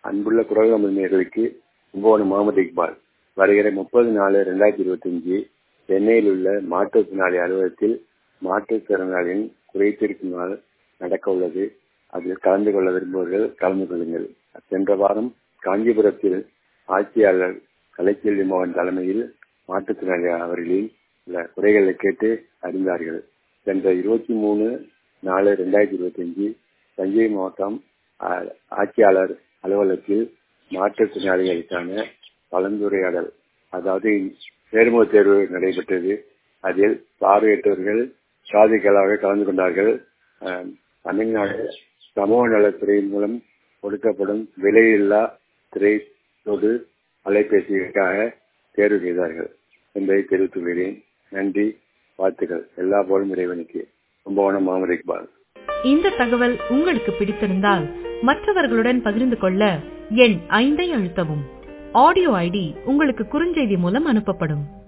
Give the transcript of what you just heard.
அன்புள்ள குரல் நேர்களுக்கு கும்பகோணம் முகமது இக்பால் வருகிற முப்பது நாலு ரெண்டாயிரத்தி இருபத்தி அஞ்சு சென்னையில் உள்ள மாற்றுத்திறனாளி அலுவலகத்தில் மாற்றுத்திறனாளியின் குறைத்திருக்கும் நாள் நடக்க உள்ளது அதில் கலந்து கொள்ள விரும்புவர்கள் கலந்து கொள்ளுங்கள் சென்ற வாரம் காஞ்சிபுரத்தில் ஆட்சியாளர் கலைச்செல்வி மோகன் தலைமையில் மாற்றுத்திறனாளி அவர்களில் உள்ள குறைகளை கேட்டு அறிந்தார்கள் சென்ற இருபத்தி மூணு நாலு ரெண்டாயிரத்தி இருபத்தி அஞ்சு தஞ்சை மாவட்டம் ஆட்சியாளர் அலுவலகத்தில் மாற்றுத்திறனாளிகளுக்கான கலந்துரையாடல் அதாவது நேர்முக தேர்வு நடைபெற்றது அதில் பார்வையற்றவர்கள் சாதிகளாக கலந்து கொண்டார்கள் தமிழ்நாடு சமூக நலத்துறையின் மூலம் கொடுக்கப்படும் விலையில்லா திரைத்தொடு அலைபேசிகளுக்காக தேர்வு செய்தார்கள் என்பதை தெரிவித்துள்ளேன் நன்றி வாழ்த்துக்கள் எல்லா போலும் இறைவனுக்கு கும்பகோணம் முகமது இக்பால் இந்த தகவல் உங்களுக்கு பிடித்திருந்தால் மற்றவர்களுடன் பகிர்ந்து கொள்ள எண் ஐந்தை அழுத்தவும் ஆடியோ ஐடி உங்களுக்கு குறுஞ்செய்தி மூலம் அனுப்பப்படும்